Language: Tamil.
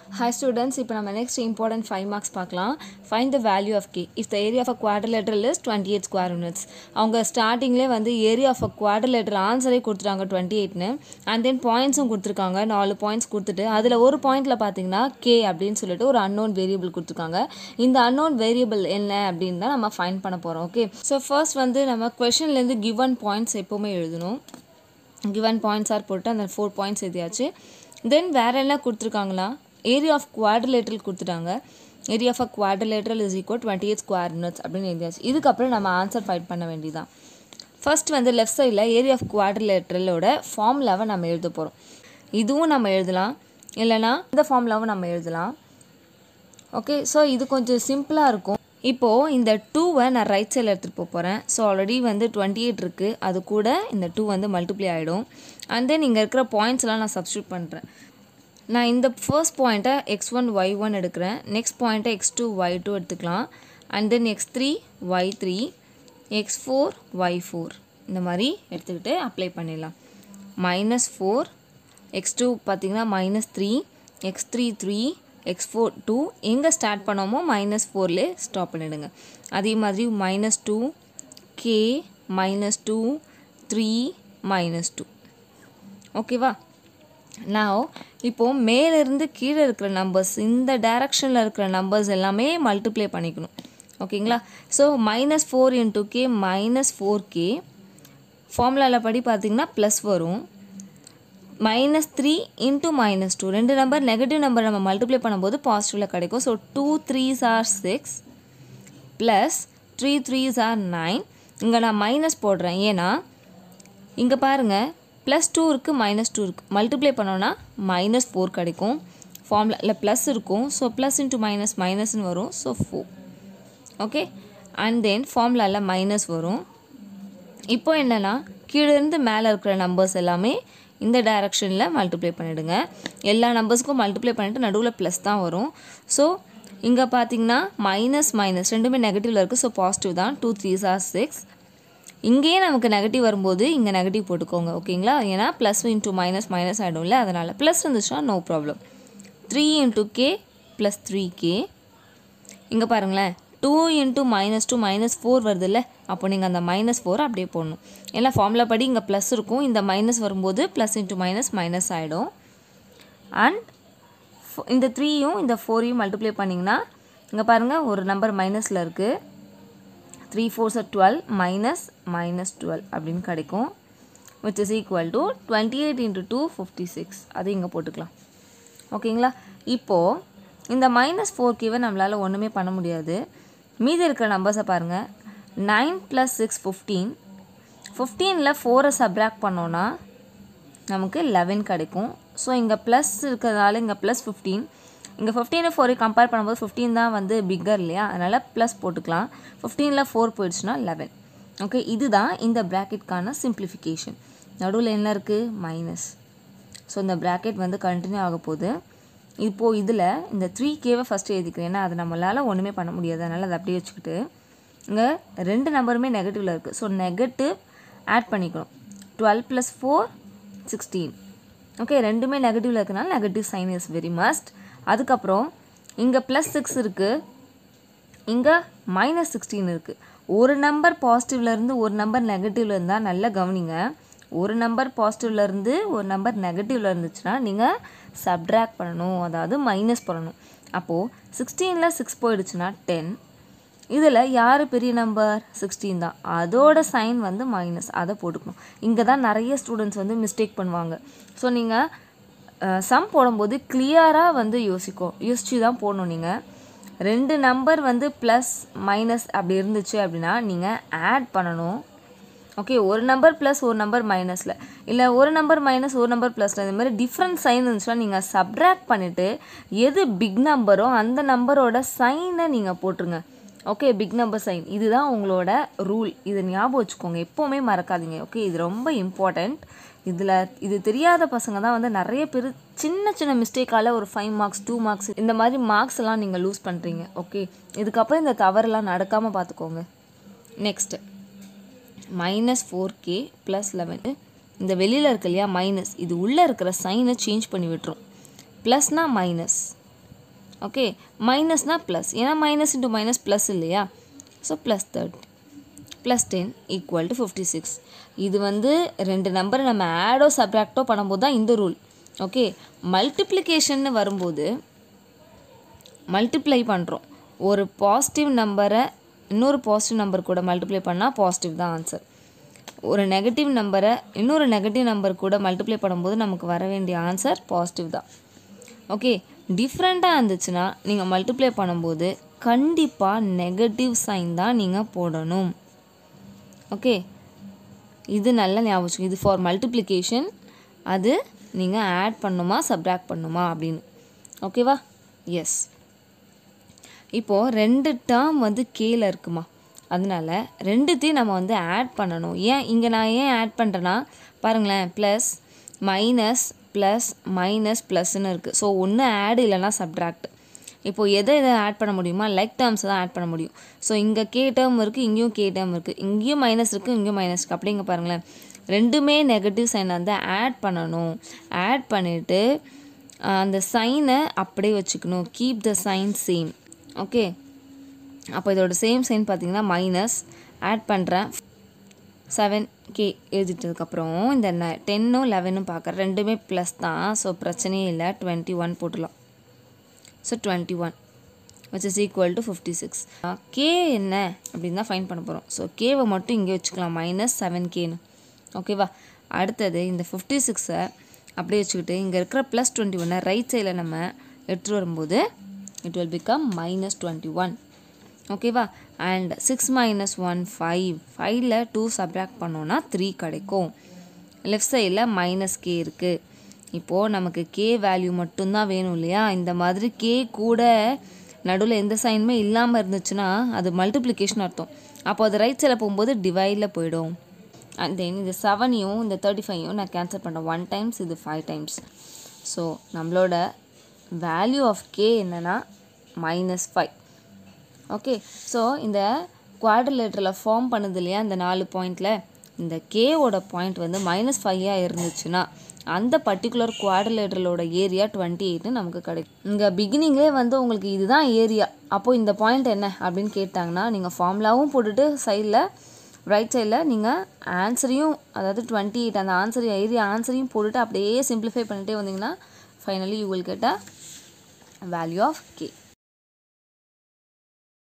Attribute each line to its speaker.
Speaker 1: ஹாய் ஸ்டூடெண்ட்ஸ் இப்போ நம்ம நெக்ஸ்ட் இம்பார்ட்டன்ட் ஃபைவ் மார்க்ஸ் பார்க்கலாம் find the value of K if the area of a quadrilateral is twenty eight square units அவங்க ஸ்டார்டிங்லேயே வந்து ஏரியா ஆஃப் அ குவாட்ரிலேட்டர் ஆன்சரே கொடுத்துட்டாங்க டுவெண்ட்டி எயிட்னு அண்ட் தென் பாயிண்ட்ஸும் கொடுத்துருக்காங்க நாலு பாயிண்ட்ஸ் கொடுத்துட்டு அதில் ஒரு பாயிண்ட்டில் பார்த்தீங்கன்னா கே அப்படின்னு சொல்லிட்டு ஒரு அன்னோன் வேரியபிள் கொடுத்துருக்காங்க இந்த அன்னோன் வேரியபிள் என்ன அப்படின்னு தான் நம்ம ஃபைண்ட் பண்ண போகிறோம் ஓகே ஸோ ஃபர்ஸ்ட் வந்து நம்ம கொஷன்லேருந்து கிவன் பாயிண்ட்ஸ் எப்போவுமே எழுதணும் கிவன் பாயிண்ட்ஸ் ஆர் போட்டு அந்த ஃபோர் பாயிண்ட்ஸ் எழுதியாச்சு தென் வேறு என்ன கொடுத்துருக்காங்களா ஏரியா ஆஃப் குவாட்ரிலேட்டரல் கொடுத்துட்டாங்க area of a quadrilateral is equal twenty eight square units அப்படின்னு எழுதியாச்சு இதுக்கப்புறம் நம்ம ஆன்சர் ஃபைட் பண்ண வேண்டியதான் ஃபர்ஸ்ட் வந்து லெஃப்ட் சைடில் ஏரியா ஆஃப் குவாட்ரிலேட்டரலோட ஃபார்முலாவை நம்ம எழுத போகிறோம் இதுவும் நம்ம எழுதலாம் இல்லைனா இந்த ஃபார்முலாவும் நம்ம எழுதலாம் ஓகே ஸோ இது கொஞ்சம் சிம்பிளாக இருக்கும் இப்போது இந்த டூவை நான் ரைட் சைடில் எடுத்துகிட்டு போக போகிறேன் ஸோ ஆல்ரெடி வந்து டுவெண்ட்டி எயிட் இருக்குது அது கூட இந்த டூ வந்து மல்டிப்ளை ஆகிடும் அண்ட் தென் இங்கே இருக்கிற பாயிண்ட்ஸ்லாம் நான் சப்ஸ்டியூட் பண்ணுறேன் நான் இந்த ஃபர்ஸ்ட் பாயிண்ட்டை எக்ஸ் ஒன் ஒய் ஒன் எடுக்கிறேன் நெக்ஸ்ட் பாயிண்ட்டை எக்ஸ் டூ ஒய் டூ எடுத்துக்கலாம் and then X three Y three X four Y four இந்த மாதிரி எடுத்துக்கிட்டு அப்ளை பண்ணிடலாம் மைனஸ் ஃபோர் எக்ஸ் டூ பார்த்திங்கன்னா minus three X three three X four two எங்கே ஸ்டார்ட் பண்ணோமோ மைனஸ் ஃபோர்லேயே ஸ்டாப் பண்ணிவிடுங்க அதே மாதிரி minus two K minus two three minus two ஓகேவா நான் இப்போது மேலேருந்து கீழே இருக்கிற நம்பர்ஸ் இந்த டைரக்ஷனில் இருக்கிற நம்பர்ஸ் எல்லாமே மல்டிப்ளை பண்ணிக்கணும் ஓகேங்களா so minus four into K minus four K ஃபார்முலாவில் படி பார்த்திங்கன்னா ப்ளஸ் வரும் minus three into minus two ரெண்டு நம்பர் நெகட்டிவ் நம்பர் நம்ம மல்டிப்ளை பண்ணும்போது பாசிட்டிவில் கிடைக்கும் so two threes are six plus three threes are nine இங்கே நான் மைனஸ் போடுறேன் ஏன்னா இங்கே பாருங்கள் ப்ளஸ் டூ இருக்குது மைனஸ் டூ இருக்குது மல்டிப்ளை பண்ணோன்னா மைனஸ் ஃபோர் கிடைக்கும் ஃபார்முலா இல்லை ப்ளஸ் இருக்கும் ஸோ ப்ளஸ் இன்ட்டு மைனஸ் மைனஸ்னு வரும் so four okay and then ஃபார்முலாவில் மைனஸ் வரும் இப்போ என்னென்னா கீழேருந்து மேலே இருக்கிற நம்பர்ஸ் எல்லாமே இந்த டைரக்ஷனில் மல்டிப்ளை பண்ணிவிடுங்க எல்லா நம்பர்ஸ்க்கும் மல்டிப்ளை பண்ணிவிட்டு நடுவில் ப்ளஸ் தான் வரும் ஸோ இங்கே பார்த்தீங்கன்னா மைனஸ் மைனஸ் ரெண்டுமே நெகட்டிவில் இருக்குது ஸோ பாசிட்டிவ் தான் டூ த்ரீ ஆர் சிக்ஸ் இங்கேயே நமக்கு நெகட்டிவ் வரும்போது இங்கே நெகட்டிவ் போட்டுக்கோங்க ஓகேங்களா ஏன்னா ப்ளஸ் இன்ட்டு மைனஸ் மைனஸ் ஆகிடும்ல அதனால் ப்ளஸ் இருந்துச்சுன்னா no problem three into K plus three K இங்கே பாருங்களேன் two into minus two minus four வருதுல்ல அப்போ நீங்கள் அந்த மைனஸ் ஃபோர் அப்படியே போடணும் ஏன்னா ஃபார்முலா படி இங்கே ப்ளஸ் இருக்கும் இந்த மைனஸ் வரும்போது ப்ளஸ் இன்ட்டு மைனஸ் மைனஸ் ஆகிடும் அண்ட் இந்த த்ரீயும் இந்த ஃபோரையும் மல்டிப்ளை பண்ணிங்கன்னா இங்கே பாருங்கள் ஒரு நம்பர் மைனஸில் இருக்குது three fours twelve minus minus twelve அப்படின்னு கிடைக்கும் which is equal to twenty eight into two fifty six அது இங்கே போட்டுக்கலாம் ஓகேங்களா இப்போது இந்த மைனஸ் ஃபோர் கேவை நம்மளால் ஒன்றுமே பண்ண முடியாது மீதி இருக்கிற நம்பர்ஸை பாருங்கள் நைன் ப்ளஸ் சிக்ஸ் ஃபிஃப்டீன் ஃபிஃப்டீனில் ஃபோரை சப்ராக்ட் பண்ணோன்னா நமக்கு லெவன் கிடைக்கும் ஸோ இங்கே ப்ளஸ் இருக்கிறதுனால இங்கே ப்ளஸ் ஃபிஃப்டீன் இங்கே ஃபிஃப்டீனை ஃபோரை கம்பேர் பண்ணும்போது ஃபிஃப்டீன் தான் வந்து பிக்கர் இல்லையா அதனால் ப்ளஸ் போட்டுக்கலாம் ஃபிஃப்டீனில் ஃபோர் போயிடுச்சுன்னா லெவன் ஓகே இதுதான் இந்த ப்ராக்கெட்கான சிம்பிளிஃபிகேஷன் நடுவில் என்ன இருக்குது மைனஸ் ஸோ இந்த ப்ராக்கெட் வந்து கண்டினியூ ஆக போகுது இப்போது இதில் இந்த த்ரீ கேவை ஃபஸ்ட்டு எழுதிக்கிறேன் ஏன்னா அது நம்மளால் ஒன்றுமே பண்ண முடியாது அதனால் அதை அப்படியே வச்சுக்கிட்டு இங்கே ரெண்டு நம்பருமே நெகட்டிவில் இருக்குது ஸோ நெகட்டிவ் ஆட் பண்ணிக்கணும் twelve plus four sixteen okay ரெண்டுமே நெகட்டிவில் இருக்கனால negative sign is very must அதுக்கப்புறம் இங்கே ப்ளஸ் சிக்ஸ் இருக்குது இங்கே மைனஸ் சிக்ஸ்டீன் இருக்குது ஒரு நம்பர் பாசிட்டிவ்லேருந்து ஒரு நம்பர் நெகட்டிவில் இருந்தால் நல்லா கவனிங்க ஒரு நம்பர் பாசிட்டிவ்லேருந்து ஒரு நம்பர் நெகட்டிவில் இருந்துச்சுன்னா நீங்கள் சப்ட்ராக்ட் பண்ணணும் அதாவது மைனஸ் பண்ணணும் அப்போது சிக்ஸ்டீனில் சிக்ஸ் போயிடுச்சுன்னா டென் இதில் யார் பெரிய நம்பர் சிக்ஸ்டீன் தான் அதோட சைன் வந்து மைனஸ் அதை போட்டுக்கணும் இங்கே தான் நிறைய ஸ்டூடெண்ட்ஸ் வந்து மிஸ்டேக் பண்ணுவாங்க ஸோ நீங்கள் சம் போடும்போது கிளியராக வந்து யோசிக்கும் யோசிச்சு தான் போடணும் நீங்கள் ரெண்டு நம்பர் வந்து ப்ளஸ் மைனஸ் அப்படி இருந்துச்சு அப்படின்னா நீங்கள் ஆட் பண்ணணும் ஓகே ஒரு நம்பர் ப்ளஸ் ஒரு நம்பர் மைனஸில் இல்லை ஒரு நம்பர் மைனஸ் ஒரு நம்பர் ப்ளஸில் இந்த மாதிரி டிஃப்ரெண்ட் சைன் இருந்துச்சுன்னா நீங்கள் சப்ராக்ட் பண்ணிவிட்டு எது பிக் நம்பரோ அந்த நம்பரோட சைனை நீங்கள் போட்டுருங்க ஓகே பிக் நம்பர் சைன் இதுதான் உங்களோட ரூல் இதை ஞாபகம் வச்சுக்கோங்க எப்போவுமே மறக்காதீங்க ஓகே இது ரொம்ப இம்பார்ட்டண்ட் இதில் இது தெரியாத பசங்க தான் வந்து நிறைய பேர் சின்ன சின்ன மிஸ்டேக்கால் ஒரு ஃபைவ் மார்க்ஸ் டூ மார்க்ஸ் இந்த மாதிரி மார்க்ஸ் எல்லாம் நீங்கள் லூஸ் பண்ணுறீங்க ஓகே இதுக்கப்புறம் இந்த தவறுலாம் நடக்காமல் பார்த்துக்கோங்க next minus four K plus eleven இந்த வெளியில் இருக்கு இல்லையா மைனஸ் இது உள்ளே இருக்கிற சைனை சேஞ்ச் பண்ணி விட்டுரும் ப்ளஸ்னால் மைனஸ் ஓகே மைனஸ்னால் ப்ளஸ் ஏன்னா மைனஸ் இன்ட்டு மைனஸ் ப்ளஸ் இல்லையா so plus thirty plus ten equal to fifty six இது வந்து ரெண்டு நம்பரை நம்ம ஆடோ சப்ராக்டோ பண்ணும்போது தான் இந்த ரூல் ஓகே மல்டிப்ளிகேஷன்னு வரும்போது மல்டிப்ளை பண்ணுறோம் ஒரு பாசிட்டிவ் நம்பரை இன்னொரு பாசிட்டிவ் நம்பர் கூட மல்டிப்ளை பண்ணால் பாசிட்டிவ் தான் ஆன்சர் ஒரு நெகட்டிவ் நம்பரை இன்னொரு நெகட்டிவ் நம்பர் கூட மல்டிப்ளை பண்ணும்போது நமக்கு வர வேண்டிய ஆன்சர் பாசிட்டிவ் தான் ஓகே டிஃப்ரெண்ட்டாக இருந்துச்சுன்னா நீங்கள் மல்டிப்ளை பண்ணும்போது கண்டிப்பாக நெகட்டிவ் சைன் தான் நீங்கள் போடணும் ஓகே இது நல்ல ஞாபகம் இது ஃபார் மல்டிப்ளிகேஷன் அது நீங்கள் ஆட் பண்ணுமா சப்ராக்ட் பண்ணுமா அப்படின்னு ஓகேவா எஸ் இப்போது ரெண்டு டேர்ம் வந்து கேல இருக்குமா அதனால ரெண்டுத்தையும் நம்ம வந்து ஆட் பண்ணணும் ஏன் இங்கே நான் ஏன் ஆட் பண்ணுறேன்னா பாருங்களேன் ப்ளஸ் மைனஸ் ப்ளஸ் மைனஸ் ப்ளஸ்ன்னு இருக்குது ஸோ ஒன்று ஆட் இல்லைன்னா சப்ட்ராக்ட் இப்போது எதை எதை ஆட் பண்ண முடியுமா லைக் டேர்ம்ஸ் தான் ஆட் பண்ண முடியும் ஸோ இங்கே கே டேர்ம் இருக்குது இங்கேயும் கே டேர்ம் இருக்குது இங்கேயும் மைனஸ் இருக்குது இங்கேயும் மைனஸ் இருக்குது அப்படிங்க பாருங்களேன் ரெண்டுமே நெகட்டிவ் சைன் வந்து ஆட் பண்ணணும் ஆட் பண்ணிவிட்டு அந்த சைனை அப்படியே வச்சுக்கணும் keep the sign same okay அப்போ இதோட சேம் சைன் பார்த்தீங்கன்னா மைனஸ் ஆட் பண்ணுறேன் செவன் கே எழுதிட்டதுக்கப்புறம் இந்த ந டென்னும் லெவனும் பார்க்குறேன் ரெண்டுமே ப்ளஸ் தான் ஸோ பிரச்சனையே இல்லை டுவெண்ட்டி ஒன் போட்டுடலாம் so twenty one which is equal to fifty six K என்ன அப்படின்னு தான் ஃபைன் பண்ண போகிறோம் ஸோ கேவை மட்டும் இங்கே வச்சுக்கலாம் மைனஸ் செவன் கேன்னு ஓகேவா அடுத்தது இந்த ஃபிஃப்டி சிக்ஸை அப்படியே வச்சுக்கிட்டு இங்கே இருக்கிற ப்ளஸ் டுவெண்ட்டி ஒன்னை ரைட் சைடில் நம்ம எடுத்துகிட்டு வரும்போது it will become minus twenty one ஓகேவா and six minus one five ஃபைவ்ல டூ சப்ராக்ட் பண்ணோன்னா த்ரீ கிடைக்கும் லெஃப்ட் சைடில் மைனஸ் கே இருக்குது இப்போது நமக்கு கே வேல்யூ மட்டும்தான் வேணும் இல்லையா இந்த மாதிரி கே கூட நடுவில் எந்த சைனுமே இல்லாமல் இருந்துச்சுன்னா அது மல்டிப்ளிகேஷன் அர்த்தம் அப்போ அது ரைட் சைடில் போகும்போது டிவைடில் போயிடும் அண்ட் தென் இது செவனையும் இந்த தேர்ட்டி ஃபைவையும் நான் கேன்சல் பண்ணுறேன் ஒன் டைம்ஸ் இது ஃபைவ் டைம்ஸ் ஸோ நம்மளோட வேல்யூ ஆஃப் கே என்னென்னா மைனஸ் ஃபைவ் ஓகே ஸோ இந்த குவாட்ரிலேட்டரில் ஃபார்ம் பண்ணுது இல்லையா இந்த நாலு பாயிண்டில் இந்த கேவோட பாயிண்ட் வந்து மைனஸ் ஃபைவாக இருந்துச்சுன்னா அந்த பர்டிகுலர் குவாட்ரிலேட்டரலோட ஏரியா டுவெண்ட்டி எயிட்னு நமக்கு கிடைக்கும் இங்கே பிகினிங்லேயே வந்து உங்களுக்கு இதுதான் ஏரியா அப்போது இந்த பாயிண்ட் என்ன அப்படின்னு கேட்டாங்கன்னா நீங்கள் ஃபார்முலாவும் போட்டுட்டு சைடில் ரைட் சைடில் நீங்கள் ஆன்சரையும் அதாவது டுவெண்ட்டி எயிட் அந்த ஆன்சர் ஏரியா ஆன்சரையும் போட்டுட்டு அப்படியே சிம்பிளிஃபை பண்ணிட்டே வந்தீங்கன்னா finally you will get a value of K